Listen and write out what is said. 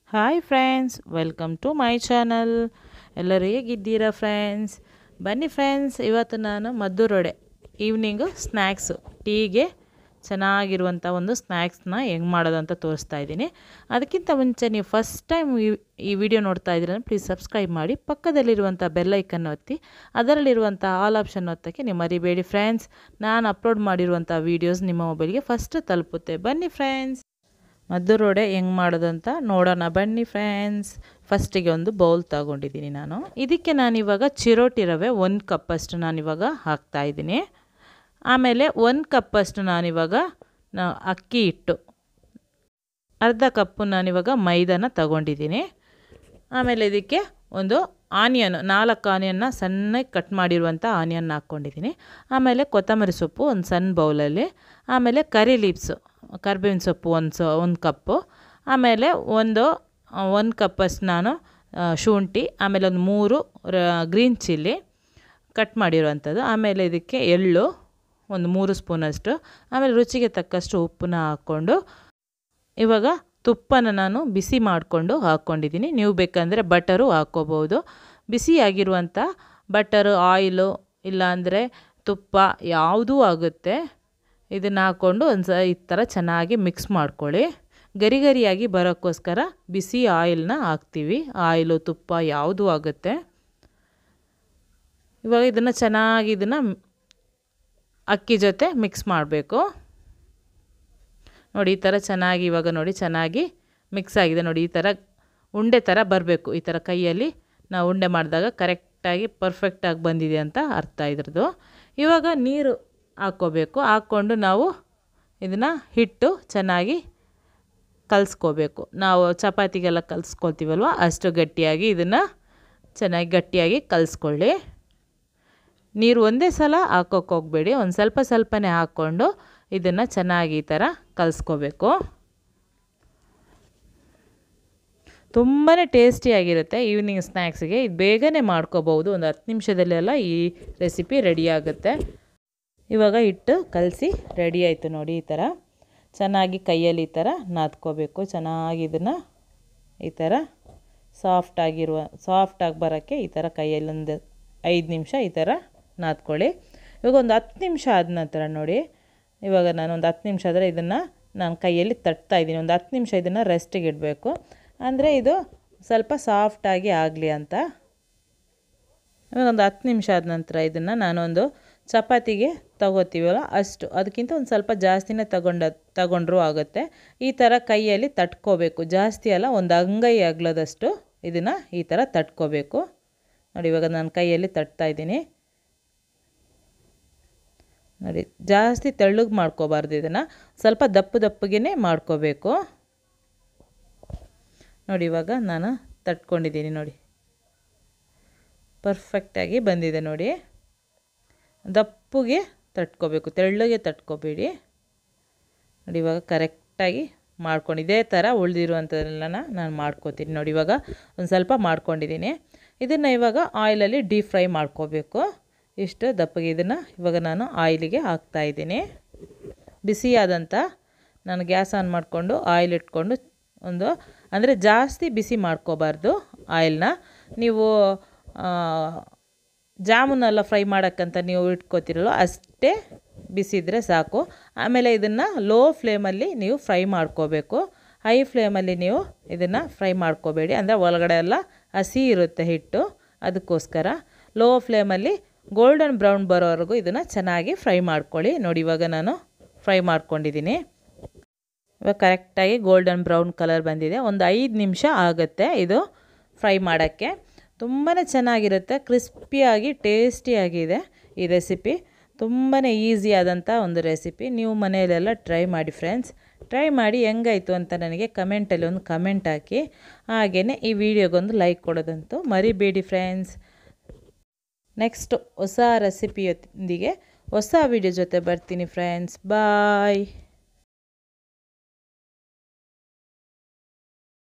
hi friends welcome to my channel ಎಲ್ಲರೂ ಹೇಗಿದ್ದೀರಾ friends ಬನ್ನಿ ಫ್ರೆಂಡ್ಸ್ ಇವತ್ತು ನಾನು ಮದ್ದೂರೊಡೆ ಈವ್ನಿಂಗು ಸ್ನ್ಯಾಕ್ಸು ಟೀಗೆ ಚೆನ್ನಾಗಿರುವಂಥ ಒಂದು ಸ್ನ್ಯಾಕ್ಸ್ನ ಹೆಂಗೆ ಮಾಡೋದು ಅಂತ ತೋರಿಸ್ತಾ ಇದ್ದೀನಿ ಅದಕ್ಕಿಂತ ಮುಂಚೆ ನೀವು ಫಸ್ಟ್ ಟೈಮ್ ಈ ಈ ವಿಡಿಯೋ ನೋಡ್ತಾ ಇದ್ದೀರ ಪ್ಲೀಸ್ ಸಬ್ಸ್ಕ್ರೈಬ್ ಮಾಡಿ ಪಕ್ಕದಲ್ಲಿರುವಂಥ ಬೆಲ್ಲೈಕನ್ ಒತ್ತಿ ಅದರಲ್ಲಿರುವಂಥ ಆಲ್ ಆಪ್ಷನ್ ಒತ್ತಕ್ಕೆ ನೀವು ಮರಿಬೇಡಿ ಫ್ರೆಂಡ್ಸ್ ನಾನು ಅಪ್ಲೋಡ್ ಮಾಡಿರುವಂಥ ವೀಡಿಯೋಸ್ ನಿಮ್ಮ ಮೊಬೈಲ್ಗೆ ಫಸ್ಟ್ ತಲುಪುತ್ತೆ ಬನ್ನಿ ಫ್ರೆಂಡ್ಸ್ ಮದ್ದೂರೊಡೆ ಹೆಂಗೆ ಮಾಡೋದಂತ ನೋಡೋಣ ಬನ್ನಿ ಫ್ರೆಂಡ್ಸ್ ಫಸ್ಟಿಗೆ ಒಂದು ಬೌಲ್ ತಗೊಂಡಿದ್ದೀನಿ ನಾನು ಇದಕ್ಕೆ ನಾನಿವಾಗ ಚಿರೋಟಿ ರವೆ ಒಂದು ಕಪ್ಪಷ್ಟು ನಾನಿವಾಗ ಹಾಕ್ತಾಯಿದ್ದೀನಿ ಆಮೇಲೆ ಒಂದು ಕಪ್ಪಷ್ಟು ನಾನಿವಾಗ ನಾ ಅಕ್ಕಿ ಹಿಟ್ಟು ಅರ್ಧ ಕಪ್ಪು ನಾನಿವಾಗ ಮೈದಾನ ತಗೊಂಡಿದ್ದೀನಿ ಆಮೇಲೆ ಇದಕ್ಕೆ ಒಂದು ಆನಿಯನ್ ನಾಲ್ಕು ಆನಿಯನ್ನ ಸಣ್ಣಗೆ ಕಟ್ ಮಾಡಿರುವಂಥ ಆನಿಯನ್ ಹಾಕ್ಕೊಂಡಿದ್ದೀನಿ ಆಮೇಲೆ ಕೊತ್ತಂಬರಿ ಸೊಪ್ಪು ಒಂದು ಸಣ್ಣ ಬೌಲಲ್ಲಿ ಆಮೇಲೆ ಕರಿ ಲೀವ್ಸು ಕರ್ಬೇವಿನ ಸೊಪ್ಪು ಒಂದು ಸೊ ಒಂದು ಕಪ್ಪು ಆಮೇಲೆ ಒಂದು ಒಂದು ಕಪ್ಪಷ್ಟು ನಾನು ಶುಂಠಿ ಆಮೇಲೆ ಒಂದು ಮೂರು ಗ್ರೀನ್ ಚಿಲ್ಲಿ ಕಟ್ ಮಾಡಿರುವಂಥದ್ದು ಆಮೇಲೆ ಇದಕ್ಕೆ ಎಳ್ಳು ಒಂದು ಮೂರು ಸ್ಪೂನಷ್ಟು ಆಮೇಲೆ ರುಚಿಗೆ ತಕ್ಕಷ್ಟು ಉಪ್ಪನ್ನ ಹಾಕ್ಕೊಂಡು ಇವಾಗ ತುಪ್ಪನ ನಾನು ಬಿಸಿ ಮಾಡಿಕೊಂಡು ಹಾಕ್ಕೊಂಡಿದ್ದೀನಿ ನೀವು ಬೇಕಂದರೆ ಬಟರು ಹಾಕ್ಕೋಬೋದು ಬಿಸಿಯಾಗಿರುವಂಥ ಬಟರು ಆಯಿಲು ಇಲ್ಲಾಂದರೆ ತುಪ್ಪ ಯಾವುದೂ ಆಗುತ್ತೆ ಇದನ್ನು ಹಾಕ್ಕೊಂಡು ಒಂದು ಸ ಈ ಥರ ಚೆನ್ನಾಗಿ ಮಿಕ್ಸ್ ಮಾಡ್ಕೊಳ್ಳಿ ಗರಿ ಗರಿಯಾಗಿ ಬರೋಕ್ಕೋಸ್ಕರ ಬಿಸಿ ಆಯಿಲ್ನ ಹಾಕ್ತೀವಿ ಆಯಿಲು ತುಪ್ಪ ಯಾವುದೂ ಆಗುತ್ತೆ ಇವಾಗ ಇದನ್ನು ಚೆನ್ನಾಗಿ ಇದನ್ನು ಅಕ್ಕಿ ಜೊತೆ ಮಿಕ್ಸ್ ಮಾಡಬೇಕು ನೋಡಿ ಈ ಥರ ಚೆನ್ನಾಗಿ ಇವಾಗ ನೋಡಿ ಚೆನ್ನಾಗಿ ಮಿಕ್ಸ್ ಆಗಿದೆ ನೋಡಿ ಈ ಥರ ಉಂಡೆ ಥರ ಬರಬೇಕು ಈ ಥರ ಕೈಯಲ್ಲಿ ನಾವು ಉಂಡೆ ಮಾಡಿದಾಗ ಕರೆಕ್ಟಾಗಿ ಪರ್ಫೆಕ್ಟಾಗಿ ಬಂದಿದೆ ಅಂತ ಅರ್ಥ ಇದ್ರದ್ದು ಇವಾಗ ನೀರು ಹಾಕ್ಕೋಬೇಕು ಹಾಕ್ಕೊಂಡು ನಾವು ಇದನ್ನು ಹಿಟ್ಟು ಚೆನ್ನಾಗಿ ಕಲಿಸ್ಕೋಬೇಕು ನಾವು ಚಪಾತಿಗೆಲ್ಲ ಕಲಿಸ್ಕೊಳ್ತೀವಲ್ವ ಅಷ್ಟು ಗಟ್ಟಿಯಾಗಿ ಇದನ್ನು ಚೆನ್ನಾಗಿ ಗಟ್ಟಿಯಾಗಿ ಕಲಿಸ್ಕೊಳ್ಳಿ ನೀರು ಒಂದೇ ಸಲ ಹಾಕೋಕೆ ಹೋಗಬೇಡಿ ಒಂದು ಸ್ವಲ್ಪ ಸ್ವಲ್ಪನೇ ಹಾಕ್ಕೊಂಡು ಇದನ್ನು ಚೆನ್ನಾಗಿ ಈ ಥರ ಕಲಿಸ್ಕೋಬೇಕು ತುಂಬಾ ಟೇಸ್ಟಿಯಾಗಿರುತ್ತೆ ಈವ್ನಿಂಗ್ ಸ್ನ್ಯಾಕ್ಸಿಗೆ ಇದು ಬೇಗನೆ ಮಾಡ್ಕೋಬೋದು ಒಂದು ಹತ್ತು ನಿಮಿಷದಲ್ಲೆಲ್ಲ ಈ ರೆಸಿಪಿ ರೆಡಿ ಆಗುತ್ತೆ ಇವಾಗ ಹಿಟ್ಟು ಕಲಸಿ ರೆಡಿ ಆಯಿತು ನೋಡಿ ಈ ಥರ ಚೆನ್ನಾಗಿ ಕೈಯಲ್ಲಿ ಈ ಥರ ನಾದ್ಕೋಬೇಕು ಚೆನ್ನಾಗಿ ಇದನ್ನು ಈ ಥರ ಸಾಫ್ಟಾಗಿರುವ ಸಾಫ್ಟಾಗಿ ಬರೋಕ್ಕೆ ಈ ಥರ ಕೈಯಲ್ಲಿ ಒಂದು ಐದು ನಿಮಿಷ ಈ ಥರ ನಾದ್ಕೊಳ್ಳಿ ಇವಾಗ ಒಂದು ಹತ್ತು ನಿಮಿಷ ಆದ ನಂತರ ನೋಡಿ ಇವಾಗ ನಾನು ಒಂದು ಹತ್ತು ನಿಮಿಷ ಆದರೆ ಇದನ್ನು ನಾನು ಕೈಯಲ್ಲಿ ತಟ್ತಾ ಇದ್ದೀನಿ ಒಂದು ಹತ್ತು ನಿಮಿಷ ಇದನ್ನು ರೆಸ್ಟಿಗೆ ಇಡಬೇಕು ಅಂದರೆ ಇದು ಸ್ವಲ್ಪ ಸಾಫ್ಟಾಗಿ ಆಗಲಿ ಅಂತ ಇವಾಗ ಒಂದು ಹತ್ತು ನಿಮಿಷ ಆದ ನಂತರ ಇದನ್ನು ನಾನೊಂದು ಚಪಾತಿಗೆ ತಗೋತೀವಲ್ಲ ಅಷ್ಟು ಅದಕ್ಕಿಂತ ಒಂದು ಸ್ವಲ್ಪ ಜಾಸ್ತಿನೇ ತಗೊಂಡ ತಗೊಂಡ್ರೂ ಆಗುತ್ತೆ ಈ ಥರ ಕೈಯಲ್ಲಿ ತಟ್ಕೋಬೇಕು ಜಾಸ್ತಿ ಅಲ್ಲ ಒಂದು ಅಂಗೈ ಅಗ್ಲದಷ್ಟು ಇದನ್ನು ಈ ಥರ ತಟ್ಕೋಬೇಕು ನೋಡಿ ಇವಾಗ ನಾನು ಕೈಯಲ್ಲಿ ತಟ್ತಾ ಇದ್ದೀನಿ ನೋಡಿ ಜಾಸ್ತಿ ತೆಳ್ಳಗೆ ಮಾಡ್ಕೋಬಾರ್ದು ಇದನ್ನು ಸ್ವಲ್ಪ ದಪ್ಪ ದಪ್ಪಗೆ ಮಾಡ್ಕೋಬೇಕು ನೋಡಿ ಇವಾಗ ನಾನು ತಟ್ಕೊಂಡಿದ್ದೀನಿ ನೋಡಿ ಪರ್ಫೆಕ್ಟಾಗಿ ಬಂದಿದೆ ನೋಡಿ ದಪ್ಪಗೆ ತಟ್ಕೋಬೇಕು ತೆಳ್ಳಗೆ ತಟ್ಕೋಬೇಡಿ ನೋಡಿ ಇವಾಗ ಕರೆಕ್ಟಾಗಿ ಮಾಡ್ಕೊಂಡು ಇದೇ ಥರ ಉಳಿದಿರುವಂಥದ್ದೆಲ್ಲನ ನಾನು ಮಾಡ್ಕೋತೀನಿ ನೋಡಿ ಇವಾಗ ಒಂದು ಸ್ವಲ್ಪ ಮಾಡ್ಕೊಂಡಿದ್ದೀನಿ ಇದನ್ನು ಇವಾಗ ಆಯಿಲಲ್ಲಿ ಡೀಪ್ ಫ್ರೈ ಮಾಡ್ಕೋಬೇಕು ಇಷ್ಟು ದಪ್ಪಗೆ ಇದನ್ನು ಇವಾಗ ನಾನು ಆಯಿಲಿಗೆ ಹಾಕ್ತಾಯಿದ್ದೀನಿ ಬಿಸಿಯಾದಂಥ ನಾನು ಗ್ಯಾಸ್ ಆನ್ ಮಾಡಿಕೊಂಡು ಆಯಿಲ್ ಇಟ್ಕೊಂಡು ಒಂದು ಅಂದರೆ ಜಾಸ್ತಿ ಬಿಸಿ ಮಾಡ್ಕೋಬಾರ್ದು ಆಯಿಲ್ನ ನೀವು ಜಾಮೂನೆಲ್ಲ ಫ್ರೈ ಮಾಡೋಕ್ಕಂತ ನೀವು ಇಟ್ಕೋತಿರಲ್ಲ ಅಷ್ಟೇ ಬಿಸಿ ಇದ್ದರೆ ಸಾಕು ಆಮೇಲೆ ಇದನ್ನು ಲೋ ಫ್ಲೇಮಲ್ಲಿ ನೀವು ಫ್ರೈ ಮಾಡ್ಕೋಬೇಕು ಹೈ ಫ್ಲೇಮಲ್ಲಿ ನೀವು ಇದನ್ನು ಫ್ರೈ ಮಾಡ್ಕೋಬೇಡಿ ಅಂದರೆ ಒಳಗಡೆ ಎಲ್ಲ ಹಸಿ ಇರುತ್ತೆ ಹಿಟ್ಟು ಅದಕ್ಕೋಸ್ಕರ ಲೋ ಫ್ಲೇಮಲ್ಲಿ ಗೋಲ್ಡನ್ ಬ್ರೌನ್ ಬರೋವರೆಗೂ ಇದನ್ನು ಚೆನ್ನಾಗಿ ಫ್ರೈ ಮಾಡ್ಕೊಳ್ಳಿ ನೋಡಿ ಇವಾಗ ನಾನು ಫ್ರೈ ಮಾಡ್ಕೊಂಡಿದ್ದೀನಿ ಇವಾಗ ಕರೆಕ್ಟಾಗಿ ಗೋಲ್ಡನ್ ಬ್ರೌನ್ ಕಲರ್ ಬಂದಿದೆ ಒಂದು ಐದು ನಿಮಿಷ ಆಗುತ್ತೆ ಇದು ಫ್ರೈ ಮಾಡೋಕ್ಕೆ ತುಂಬಾ ಚೆನ್ನಾಗಿರುತ್ತೆ ಕ್ರಿಸ್ಪಿಯಾಗಿ ಟೇಸ್ಟಿಯಾಗಿದೆ ಈ ರೆಸಿಪಿ ತುಂಬಾ ಈಸಿ ಆದಂಥ ಒಂದು ರೆಸಿಪಿ ನೀವು ಮನೆಯಲ್ಲೆಲ್ಲ ಟ್ರೈ ಮಾಡಿ ಫ್ರೆಂಡ್ಸ್ ಟ್ರೈ ಮಾಡಿ ಹೆಂಗಾಯಿತು ಅಂತ ನನಗೆ ಕಮೆಂಟಲ್ಲಿ ಒಂದು ಕಮೆಂಟ್ ಹಾಕಿ ಹಾಗೆಯೇ ಈ ವಿಡಿಯೋಗೊಂದು ಲೈಕ್ ಕೊಡೋದಂತೂ ಮರಿಬೇಡಿ ಫ್ರೆಂಡ್ಸ್ ನೆಕ್ಸ್ಟ್ ಹೊಸ ರೆಸಿಪಿಯೊಂದಿಗೆ ಹೊಸ ವಿಡಿಯೋ ಜೊತೆ ಬರ್ತೀನಿ ಫ್ರೆಂಡ್ಸ್ ಬಾಯ್